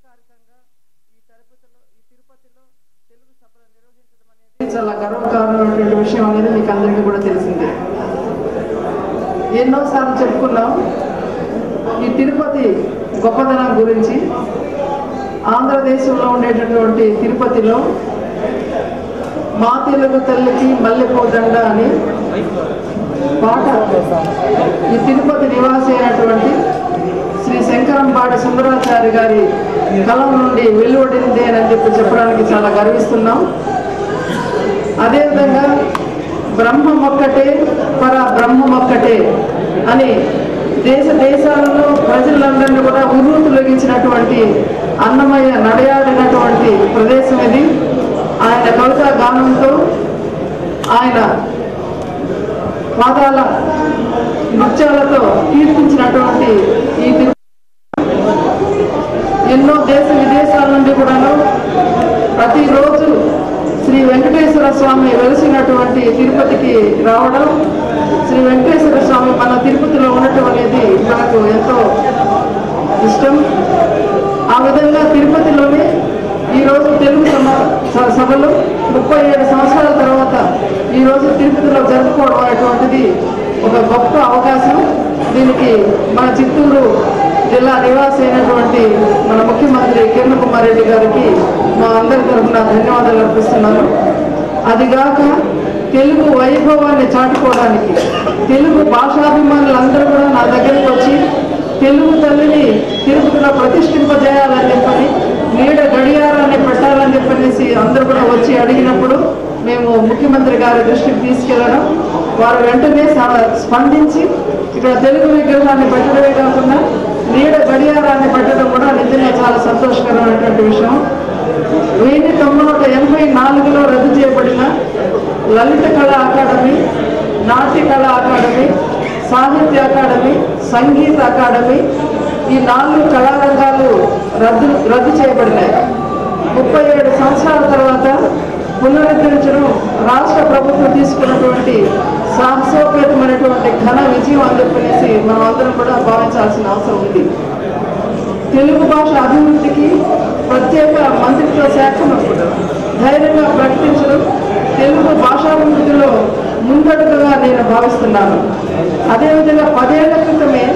అధికారికంగా ఈ తిరుపతిలో ఈ తిరుపతిలో తెలుగు సభలు నిర్వహించడం అనేది చాలా గర్వకారణమైనటువంటి విషయం అనేది మీకు అందరికీ కూడా తెలిసిందే ఎన్నోసార్లు చెప్పుకున్నాం ఈ తిరుపతి గొప్పదనం గురించి ఆంధ్రదేశంలో ఉండేటటువంటి తిరుపతిలో మా తెలుగు తల్లికి మల్లెపూదండ అని పాట ఈ తిరుపతి నివాసి అయినటువంటి శ్రీ శంకరంపాటి సుందరాచారి గారి కలం నుండి వెలువడింది అని చెప్పి చెప్పడానికి చాలా గర్విస్తున్నాం అదేవిధంగా బ్రహ్మం ఒక్కటే పర బ్రహ్మం ఒక్కటే అని దేశ దేశాలలో ప్రజలందరినీ కూడా ఉర్రు తొలగించినటువంటి అన్నమయ్య నడయాడినటువంటి ప్రదేశం ఇది ఆయన కవితా గానంతో ఆయన పాదాల నృత్యాలతో కీర్తించినటువంటి ఈ తిరు ఎన్నో దేశ విదేశాల నుండి కూడాను ప్రతిరోజు శ్రీ వెంకటేశ్వర స్వామి వెలిసినటువంటి తిరుపతికి రావడం శ్రీ వెంకటేశ్వర స్వామి మన తిరుపతిలో ఉండటం అనేది మనకు ఎంతో ఇష్టం ఆ విధంగా తిరుపతిలోనే ఈరోజు తెలుగు సమ స- సభలు ముప్పై ఏడు సంవత్సరాల తర్వాత ఈరోజు తిరుపతిలో జరుపుకోవడం అనేటువంటిది ఒక గొప్ప అవకాశం దీనికి మన చిత్తూరు జిల్లా నివాసి అయినటువంటి మన ముఖ్యమంత్రి కిరణ్ కుమార్ రెడ్డి గారికి మా అందరి తరఫున ధన్యవాదాలు అర్పిస్తున్నాను అదిగాక తెలుగు వైభవాన్ని చాటుకోవడానికి తెలుగు భాషాభిమానులందరూ కూడా నా దగ్గరికి వచ్చి తెలుగు తల్లిని తిరుపతిలో ప్రతిష్ఠింపజేయాలని చెప్పని నీడ గడియారాన్ని పెట్టాలని చెప్పనేసి అందరూ కూడా వచ్చి అడిగినప్పుడు మేము ముఖ్యమంత్రి గారి దృష్టికి తీసుకెళ్ళడం వారు వెంటనే స- స్పందించి ఇక్కడ తెలుగు విగ్రహాన్ని పెట్టడమే కాకుండా నీడ గడియారాన్ని పెట్టడం కూడా నిజంగా చాలా సంతోషకరమైనటువంటి విషయం వెయ్యి తొమ్మిది వందల ఎనభై నాలుగులో రద్దు చేయబడిన లలిత కళా అకాడమీ నాట్య కళా అకాడమీ సాహిత్య అకాడమీ సంగీత అకాడమీ ఈ నాలుగు కళారంగాలు రద్దు రద్దు చేయబడినాయి ముప్పై ఏడు సంవత్సరాల తర్వాత పునరుద్ధరించడం రాష్ట్ర ప్రభుత్వం తీసుకున్నటువంటి సాహసోపేతమైనటువంటి ఘన విజయం అని చెప్పనేసి మనం అందరం కూడా భావించాల్సిన అవసరం ఉంది తెలుగు భాష అభివృద్ధికి ప్రత్యేక మంత్రిత్వ శాఖను ధైర్యంగా ప్రకటించడం తెలుగు భాషాభివృద్ధిలో ముందడుగుగా నేను భావిస్తున్నాను అదేవిధంగా పదేళ్ల క్రితమే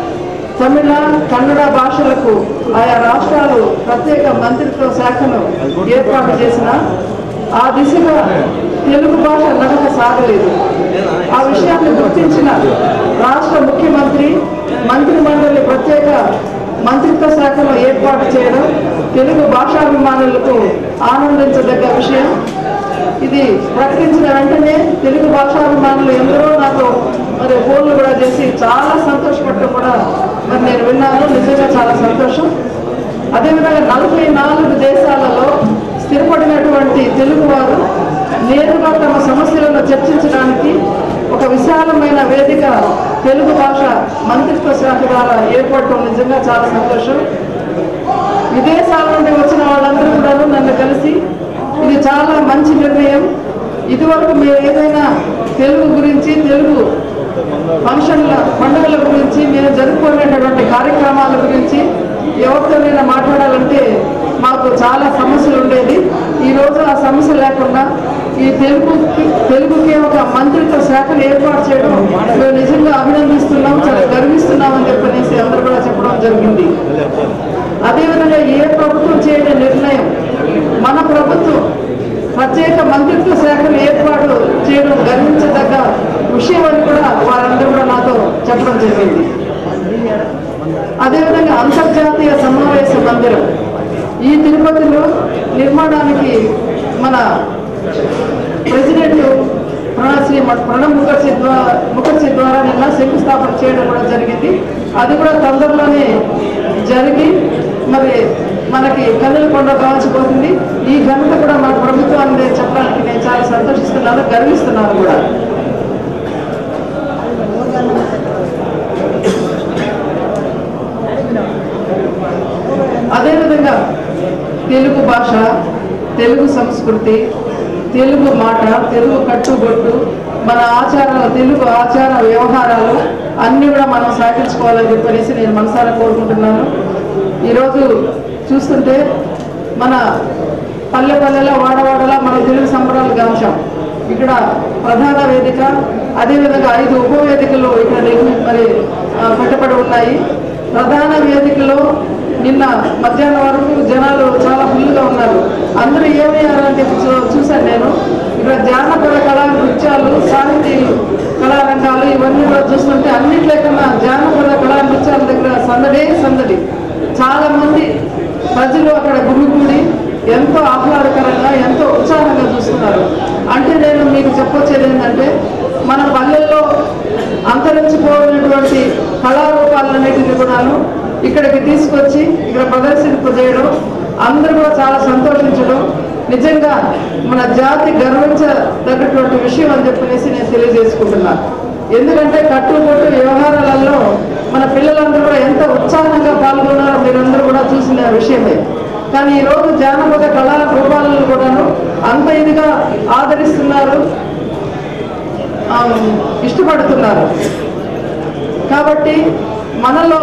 తమిళ కన్నడ భాషలకు ఆయా రాష్ట్రాలు ప్రత్యేక మంత్రిత్వ శాఖను ఏర్పాటు చేసిన ఆ దిశగా తెలుగు భాష నడక సాగలేదు ఆ విషయాన్ని గుర్తించిన రాష్ట్ర ముఖ్యమంత్రి మంత్రి మండలి ప్రత్యేక మంత్రిత్వ శాఖను ఏర్పాటు చేయడం తెలుగు భాషాభిమానులకు ఆనందించదగ్గ విషయం ఇది ప్రకటించిన వెంటనే తెలుగు భాషాభిమానులు ఎందరో నాకు మరి ఫోన్లు కూడా చేసి చాలా సంతోషపడటం కూడా మరి నేను విన్నాను నిజంగా చాలా సంతోషం అదేవిధంగా నలభై నాలుగు దేశాలలో స్థిరపడినటువంటి తెలుగువారు నేరుగా తమ సమస్యలను చర్చించడానికి ఒక విశాలమైన వేదిక తెలుగు భాష మంత్రిత్వ శాఖ ద్వారా ఏర్పడటం నిజంగా చాలా సంతోషం విదేశాల నుండి వచ్చిన వాళ్ళందరూ కూడా నన్ను కలిసి ఇది చాలా మంచి నిర్ణయం ఇదివరకు మీరు ఏదైనా తెలుగు గురించి తెలుగు ఫంక్షన్ల పండుగల గురించి మేము జరుపుకునేటటువంటి కార్యక్రమాల గురించి ఎవరితోనైనా మాట్లాడాలంటే మాకు చాలా సమస్యలు ఉండేది ఈ రోజు ఆ సమస్య లేకుండా ఈ తెలుగు తెలుగుకి ఒక మంత్రిత్వ శాఖను ఏర్పాటు చేయడం మేము నిజంగా అభినందిస్తున్నాం చాలా గర్విస్తున్నాం అని చెప్పనేసి అందరూ కూడా చెప్పడం జరిగింది అదేవిధంగా ఏ ప్రభుత్వం చేయని నిర్ణయం మన ప్రభుత్వం ప్రత్యేక మంత్రిత్వ శాఖను ఏర్పాటు చేయడం గర్వించదగ్గ విషయం అని కూడా వారందరూ కూడా నాతో చెప్పడం జరిగింది అదేవిధంగా అంతర్జాతీయ సమావేశ మందిరం ఈ తిరుపతిలో నిర్మాణానికి మన ప్రెసిడెంట్ ప్రణబ్ శ్రీ ప్రణబ్ ముఖర్జీ ద్వారా ముఖర్జీ ద్వారా నిన్న శంకుస్థాపన చేయడం కూడా జరిగింది అది కూడా తొందరలోనే జరిగి మరి మనకి కన్నుల కొండ కావాల్సిపోతుంది ఈ ఘనత కూడా మన ప్రభుత్వాన్ని నేను చెప్పడానికి నేను చాలా సంతోషిస్తున్నాను గర్విస్తున్నాను కూడా అదేవిధంగా తెలుగు భాష తెలుగు సంస్కృతి తెలుగు మాట తెలుగు కట్టుబొట్టు మన ఆచారాలు తెలుగు ఆచార వ్యవహారాలు అన్నీ కూడా మనం సాగించుకోవాలని చెప్పనేసి నేను మనసారా కోరుకుంటున్నాను ఈరోజు చూస్తుంటే మన పల్లె పల్లెలో వాడవాడలా మన తెలుగు సంబరాలు గాంచాం ఇక్కడ ప్రధాన వేదిక అదేవిధంగా ఐదు ఉప వేదికలు ఇక్కడ నిర్మి మరి ఆ, పెట్టబడి ఉన్నాయి ప్రధాన వేదికలో నిన్న మధ్యాహ్నం వరకు జనాలు చాలా ఫుల్గా ఉన్నారు అందరూ ఏమయ్యారని చెప్పి చూ- చూశాను నేను ఇక్కడ జానపద కళా నృత్యాలు సాహితీలు కళారంగాలు ఇవన్నీ కూడా చూస్తుంటే అన్నింటిలో కన్నా జానపద కళా నృత్యాల దగ్గర సందడే సందడి చాలా మంది ప్రజలు అక్కడ గుమిగూడి ఎంతో ఆహ్లాదకరంగా ఎంతో ఉత్సాహంగా చూస్తున్నారు అంటే నేను మీకు చెప్పొచ్చేది ఏంటంటే మన పల్లెల్లో అంతరించిపోయినటువంటి కళారూపాలన్నిటిని కూడాను ఇక్కడికి తీసుకొచ్చి ఇక్కడ ప్రదర్శింపజేయడం అందరూ కూడా చాలా సంతోషించడం నిజంగా మన జాతి గర్వించదగ్గటువంటి విషయం అని చెప్పనేసి నేను తెలియజేసుకుంటున్నాను ఎందుకంటే కట్టుబొట్టు వ్యవహారాలలో మన పిల్లలందరూ కూడా ఎంత ఉత్సాహంగా పాల్గొన్నారో మీరందరూ కూడా చూసిన విషయమే కానీ ఈ రోజు జానపద కళా రూపాలను కూడాను అంత ఇదిగా ఆదరిస్తున్నారు ఆ, ఇష్టపడుతున్నారు కాబట్టి మనలో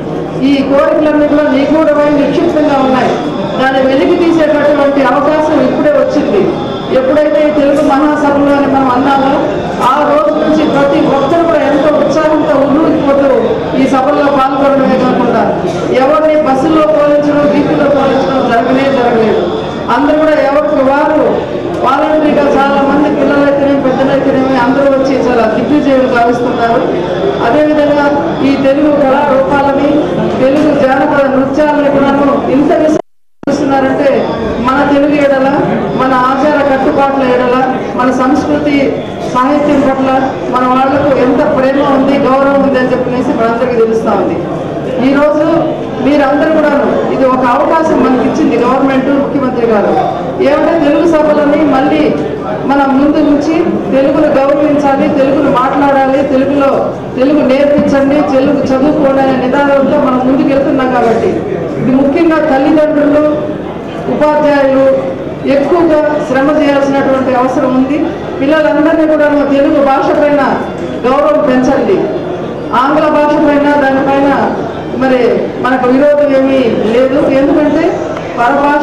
ఈ కోరికలన్నీ కూడా నిగూఢమై నిక్షిప్తంగా ఉన్నాయి దాన్ని వెలికి తీసేటటువంటి అవకాశం ఇప్పుడే వచ్చింది ఎప్పుడైతే ఈ తెలుగు మహాసభలో అని మనం అన్నామో ఆ రోజు నుంచి ప్రతి ఒక్కరు కూడా ఎంతో ఉత్సాహంతో ఉల్లుడిపోతూ ఈ సభల్లో పాల్గొనడమే కాకుండా ఎవరిని బస్సులో పోలించడం వీధిలో పోలించడం జరగనే జరగలేదు అందరూ కూడా ఎవరికి వారు వాలంటరీగా చాలా మంది పిల్లలైతేనే పెద్దలైతేనేమి అందరూ వచ్చి చాలా దిగ్విజయం గావిస్తున్నారు అదేవిధంగా ఈ తెలుగు కళారూపాలని తెలుగు జానపద నృత్యాలని కూడాను ఇంత విశ చూస్తున్నారంటే మన తెలుగు ఎడల మన ఆచార కట్టుబాట్ల ఎడల మన సంస్కృతి సాహిత్యం పట్ల మన వాళ్లకు ఎంత ప్రేమ ఉంది గౌరవం ఉంది అని చెప్పనేసి మనందరికీ తెలుస్తా ఉంది ఈ రోజు మీరందరూ కూడాను ఇది ఒక అవకాశం మనకి ఇచ్చింది గవర్నమెంట్ ముఖ్యమంత్రి గారు ఏమంటే తెలుగు సభలని మళ్ళీ మనం ముందు నుంచి తెలుగును గౌరవించాలి తెలుగును మాట్లాడాలి తెలుగులో తెలుగు నేర్పించండి తెలుగు చదువుకోండి అనే నిదానంతో మనం ముందుకు వెళ్తున్నాం కాబట్టి ఇది ముఖ్యంగా తల్లిదండ్రులు ఉపాధ్యాయులు ఎక్కువగా శ్రమ చేయాల్సినటువంటి అవసరం ఉంది పిల్లలందరినీ కూడా తెలుగు భాష పైన గౌరవం పెంచండి ఆంగ్ల భాష పైన దానిపైన మరి మనకు విరోధం ఏమీ లేదు ఎందుకంటే పరభాష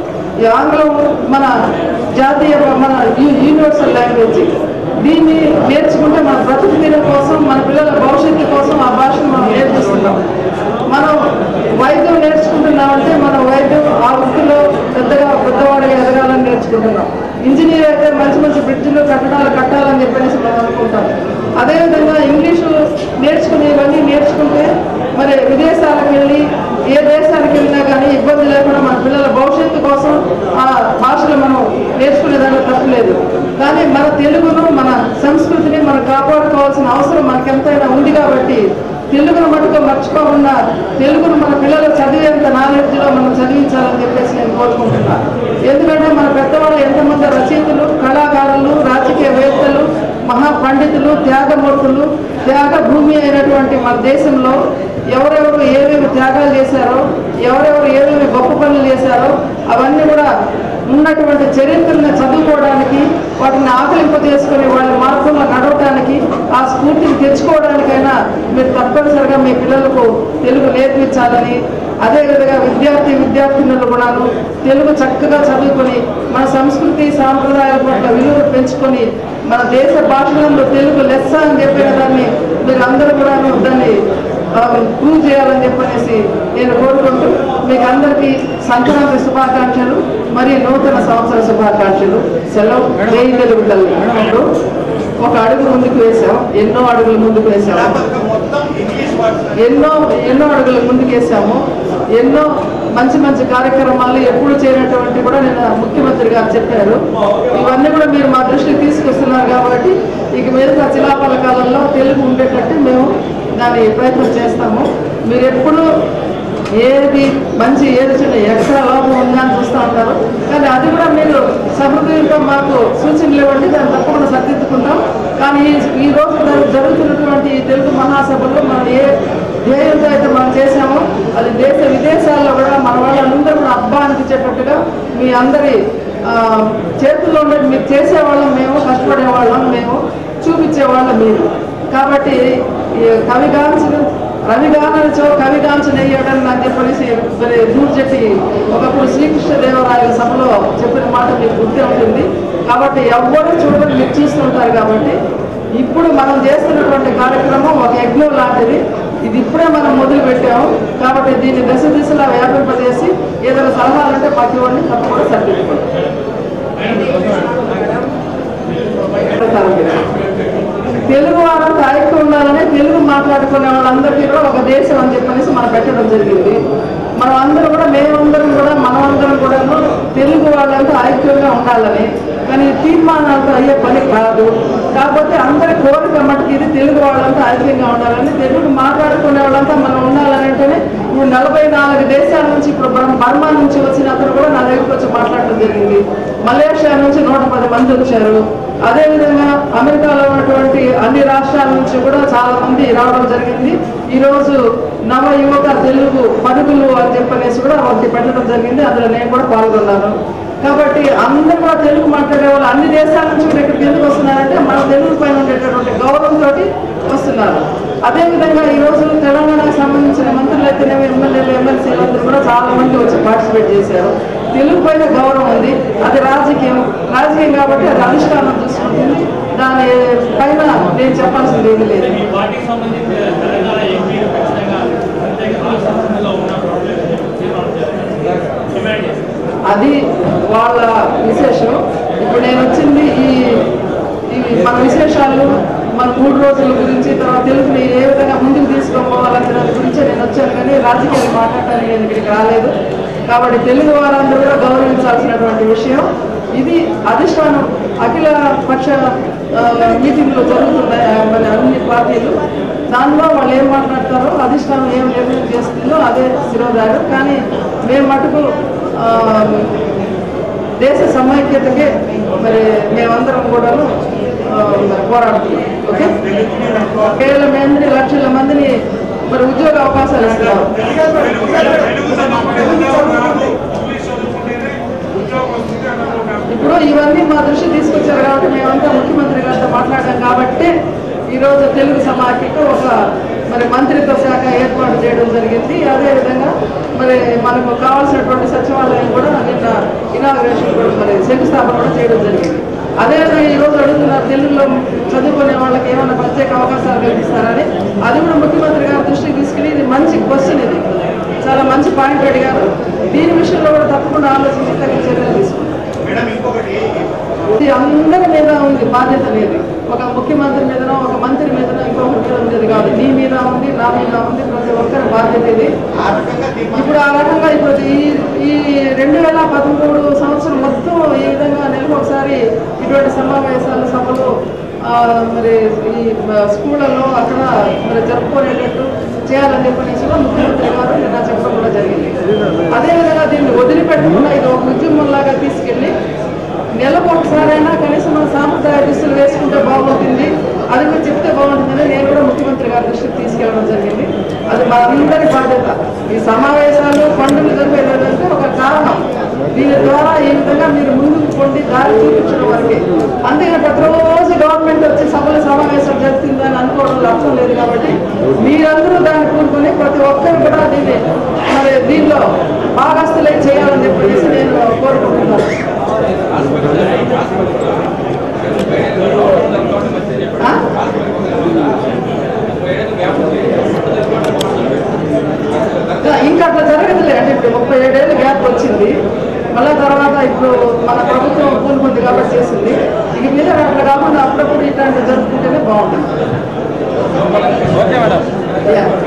ఈ ఆంగ్లం మన జాతీయ మన యూ- యూనివర్సల్ లాంగ్వేజ్ దీన్ని నేర్చుకుంటే మన బ్రతుకు తీరం కోసం మన పిల్లల భవిష్యత్తు కోసం ఆ భాషను మనం నేర్పిస్తున్నాం మనం వైద్యం నేర్చుకుంటున్నామంటే మన వైద్యం ఆ వృత్తిలో పెద్దగా పెద్దవాడిగా ఎదగాలని నేర్చుకుంటున్నాం ఇంజనీర్ అయితే మంచి మంచి బ్రిడ్జిలు కట్టడాలు కట్టాలని చెప్పేసి మనం అనుకుంటాం అదేవిధంగా ఇంగ్లీషు నేర్చుకుని ఇవన్నీ నేర్చుకుంటే మరి విదేశాలకు వెళ్ళి ఏ దేశానికి వెళ్ళినా కానీ ఇబ్బంది లేకుండా మన పిల్లల భవిష్యత్తు కోసం ఆ భాషలు మనం నేర్చుకునే దాంట్లో తప్పలేదు కానీ మన తెలుగును మన సంస్కృతిని మనం కాపాడుకోవాల్సిన అవసరం మనకు ఎంతైనా ఉంది కాబట్టి తెలుగును మటుకు మర్చిపోకుండా తెలుగును మన పిల్లలు చదివేంత నాలెడ్జ్లో మనం చదివించాలని చెప్పేసి నేను కోరుకుంటున్నాను ఎందుకంటే మన పెద్దవాళ్ళు ఎంతమంది రచయితలు కళాకారులు రాజకీయవేత్తలు మహాపండితులు త్యాగమూర్తులు త్యాగ భూమి అయినటువంటి మన దేశంలో ఎవరెవరు ఏమేమి త్యాగాలు చేశారో ఎవరెవరు ఏమేమి గొప్ప పనులు చేశారో అవన్నీ కూడా ఉన్నటువంటి చరిత్రను చదువుకోవడానికి వాటిని ఆకలింప చేసుకుని వాళ్ళ మార్గంలో నడవటానికి ఆ స్ఫూర్తిని తెచ్చుకోవడానికైనా మీరు తప్పనిసరిగా మీ పిల్లలకు తెలుగు నేర్పించాలని అదేవిధంగా విద్యార్థి విద్యార్థినులు కూడాను తెలుగు చక్కగా చదువుకొని మన సంస్కృతి సాంప్రదాయాల పట్ల విలువ పెంచుకొని మన దేశ భాషలంలో తెలుగు లెస్స అని చెప్పిన దాన్ని మీరు అందరూ కూడాను దాన్ని ప్రూవ్ చేయాలని చెప్పనేసి నేను కోరుకుంటూ మీకు అందరికీ సంక్రాంతి శుభాకాంక్షలు మరియు నూతన సంవత్సర శుభాకాంక్షలు సెలవు జై తెలుగు తల్లి అంటూ ఒక అడుగు ముందుకు వేసాం ఎన్నో అడుగులు ముందుకు వేసాము ఎన్నో ఎన్నో అడుగులు ముందుకు వేసాము ఎన్నో మంచి మంచి కార్యక్రమాలు ఎప్పుడు చేయనటువంటి కూడా నేను ముఖ్యమంత్రి గారు చెప్పారు ఇవన్నీ కూడా మీరు మా దృష్టికి తీసుకొస్తున్నారు కాబట్టి ఇక మీద శిలాపల కాలంలో తెలుగు ఉండేటట్టు మేము దాని ప్రయత్నం చేస్తాము మీరు ఎప్పుడు ఏది మంచి ఏది చిన్న ఎక్కడ లోపం ఉందా అని చూస్తూ ఉంటారు కానీ అది కూడా మీరు సహృదయంతో మాకు సూచనలు ఇవ్వండి దాన్ని తప్పకుండా సరిదిద్దుకుంటాం కానీ ఈ- ఈ రోజు జరు- జరుగుతున్నటువంటి ఈ తెలుగు మహాసభలో మనం ఏ ధ్యేయంతో అయితే మనం చేశామో అది దేశ విదేశాల్లో కూడా మన వాళ్ళందరూ కూడా అబ్బా అనిపించేటట్టుగా మీ అందరి ఆ, చేతుల్లో ఉండేది మీరు చేసేవాళ్ళం మేము కష్టపడేవాళ్ళం మేము చూపించేవాళ్ళం మీరు కాబట్టి ఈ కవిగాంచిన రవిగానచో కవిగాంచనయ్యాడని అని చెప్పనేసి మరి దూర్జెట్టి ఒకప్పుడు శ్రీకృష్ణదేవరాయల సభలో చెప్పిన మాట మీకు గుర్తే ఉంటుంది కాబట్టి ఎవ్వరూ చూడడం మీరు చూస్తుంటారు కాబట్టి ఇప్పుడు మనం చేస్తున్నటువంటి కార్యక్రమం ఒక యజ్ఞం లాంటిది ఇది ఇప్పుడే మనం మొదలు పెట్టాము కాబట్టి దీన్ని దశ దిశలా వ్యాపింపజేసి ఏదైనా సలహాలు ఉంటే మాకు ఇవ్వండి తప్పకుండా సరిదిద్దుకోండి తెలుగు వారంతా ఐక్యం ఉండాలని తెలుగు మాట్లాడుకునే వాళ్ళందరికీ కూడా ఒక దేశం అని చెప్పనేసి మనం పెట్టడం జరిగింది మనం అందరం కూడా మేమందరం కూడా మనమందరం కూడా తెలుగు వాళ్ళంతా ఐక్యంగా ఉండాలని కానీ ఈ తీర్మానాలతో అయ్యే పని కాదు కాకపోతే అందరి కోరిక మటుకు ఇది తెలుగు వాళ్ళంతా ఐక్యంగా ఉండాలని తెలుగు మాట్లాడుకునే వాళ్ళంతా మనం ఉండాలని అంటేనే ఇప్పుడు నలభై నాలుగు దేశాల నుంచి ఇప్పుడు బర్- బర్మా నుంచి వచ్చిన అతను కూడా నా దగ్గరికి వచ్చి మాట్లాడడం జరిగింది మలేషియా నుంచి నూట పది మంది వచ్చారు అదేవిధంగా అమెరికాలో ఉన్నటువంటి అన్ని రాష్ట్రాల నుంచి కూడా చాలా మంది రావడం జరిగింది ఈ రోజు నవ యువత తెలుగు పరుగులు అని చెప్పనేసి కూడా వాళ్ళకి పెట్టడం జరిగింది అందులో నేను కూడా పాల్గొన్నాను కాబట్టి అందరూ కూడా తెలుగు మాట్లాడే వాళ్ళు అన్ని దేశాల నుంచి కూడా ఇక్కడికి ఎందుకు వస్తున్నారంటే మన తెలుగు పైన ఉండేటటువంటి గౌరవంతో వస్తున్నారు అదేవిధంగా ఈ రోజు తెలంగాణకు సంబంధించిన మంత్రులు అయితేనేమి ఎమ్మెల్యేలు ఎమ్మెల్సీలు అందరూ కూడా చాలా మంది వచ్చి పార్టిసిపేట్ చేశారు తెలుగు పైన గౌరవం ఉంది అది రాజకీయం రాజకీయం కాబట్టి అది అనుష్ఠానం చూసుకుంటుంది దాని పైన నేను చెప్పాల్సింది ఏమీ లేదు మీ పార్టీకి సంబంధించి తెలంగాణ ఎంపీలు ఖచ్చితంగా ప్రత్యేక రాష్ట్ర స్థాయిలో ఉన్నప్పుడు డిమాండ్ చేస్తారు అది వాళ్ళ విశేషం ఇప్పుడు నేను వచ్చింది ఈ ఈ మన విశేషాలు మన మూడు రోజుల గురించి తర్వాత తెలుగుని ఏ విధంగా ముందుకు తీసుకోవాలనే దాని గురించి నేను వచ్చాను కానీ రాజకీయాలు మాట్లాడటానికి నేను ఇక్కడికి రాలేదు కాబట్టి తెలుగు వారందరూ కూడా గౌరవించాల్సినటువంటి విషయం ఇది అధిష్టానం అఖిల పక్ష ఆ, మీటింగ్లు జరుగుతున్నాయి ఆ, మన అన్ని పార్టీలు దానిలో వాళ్ళు ఏం మాట్లాడతారో అధిష్టానం ఏం నిర్ణయం చేస్తుందో అదే శిరోధారు కానీ మేము మటుకు ఆ, దేశ సమైక్యతకే మరి మేమందరం కూడా మరి పోరాడుతున్నాం ఓకే కేవలం ఎనిమిది లక్షల మందిని మరి ఉద్యోగ అవకాశాలు ఇస్తున్నారు ఇప్పుడు ఇవన్నీ మా దృష్టి తీసుకొచ్చారు కాబట్టి మేమంతా ముఖ్యమంత్రి గారితో మాట్లాడాం కాబట్టి ఈరోజు తెలుగు సమాఖ్యకు ఒక మరి మంత్రిత్వ శాఖ ఏర్పాటు చేయడం జరిగింది అదేవిధంగా మరి మనకు కావాల్సినటువంటి సచివాలయం కూడా నిన్న ఇనాగ్రేషన్ కూడా మరి శంకుస్థాపన కూడా చేయడం జరిగింది అదేవిధంగా ఈ రోజు అడుగుతున్నారు తెలుగులో చదువుకునే వాళ్ళకి ఏమైనా ప్రత్యేక అవకాశాలు కల్పిస్తారని అది కూడా ముఖ్యమంత్రి గారి దృష్టికి తీసుకుని ఇది మంచి క్వశ్చన్ ఇది చాలా మంచి పాయింట్ అడిగారు దీని విషయంలో కూడా తప్పకుండా ఆలోచించి తగిన చర్యలు తీసుకుంటాం మేడం ఇంకొకటి ఇది అందరి మీద ఉంది బాధ్యత అనేది ఒక ముఖ్యమంత్రి మీదనో ఒక మంత్రి మీదనో ఇంకొకరి మీద ఉండేది కాదు నీ మీద ఉంది నా మీద ఉంది ప్రతి ఒక్కరి బాధ్యత ఇది ఆ రకంగా తీర్మానం ఇప్పుడు ఆ రకంగా ఇప్పుడు ఈ ఈ రెండు వేల పదమూడు సంవత్సరం మొత్తం ఈ విధంగా నెలకు ఒకసారి ఇటువంటి సమావేశాలు సభలు ఆ, మరి ఈ మ- స్కూళ్ళల్లో అక్కడ మరి జరుపుకునేటట్టు చేయాలని చెప్పనేసి కూడా ముఖ్యమంత్రి గారు నిన్న చెప్పడం కూడా జరిగింది అదేవిధంగా దీన్ని వదిలిపెట్టకుండా ఇది ఒక ఉద్యమంలాగా తీసుకెళ్ళి నెలకు ఒకసారైనా కనీసం మన సాంప్రదాయ దుస్తులు వేసుకుంటే బాగుంటుంది అది కూడా చెప్తే బాగుంటుందని నేను కూడా ముఖ్యమంత్రి గారి దృష్టికి తీసుకెళ్ళడం జరిగింది అది మా అందరి బాధ్యత ఈ సమావేశాలు పండుగలు జరిపేదంటే ఒక కారణం దీని ద్వారా ఈ విధంగా మీరు ముందుకు పొంది దారి చూపించడం వరకే అంతేగాని ప్రతిరోజు గవర్నమెంట్ వచ్చి సభలు సమావేశం జరుగుతుందని అనుకోవడం అర్థం లేదు కాబట్టి మీరందరూ దాన్ని కూరుకొని ప్రతి ఒక్కరు కూడా దీన్ని మరి దీనిలో భాగస్తులై చేయాలని చెప్పేసి నేను కోరుకుంటున్నాను ఆ? ఇంకా అట్లా జరగదులే అంటే ఇప్పుడు ముప్పై ఏడేళ్ళు గ్యాప్ వచ్చింది మళ్ళా తర్వాత ఇప్పుడు మన ప్రభుత్వం పూనుకుంది కాబట్టి చేసింది ఇక మీద అట్లా కాకుండా అప్పుడప్పుడు ఇట్లాంటివి జరుపుకుంటేనే బాగుంటుంది ఓకే మేడం Yeah.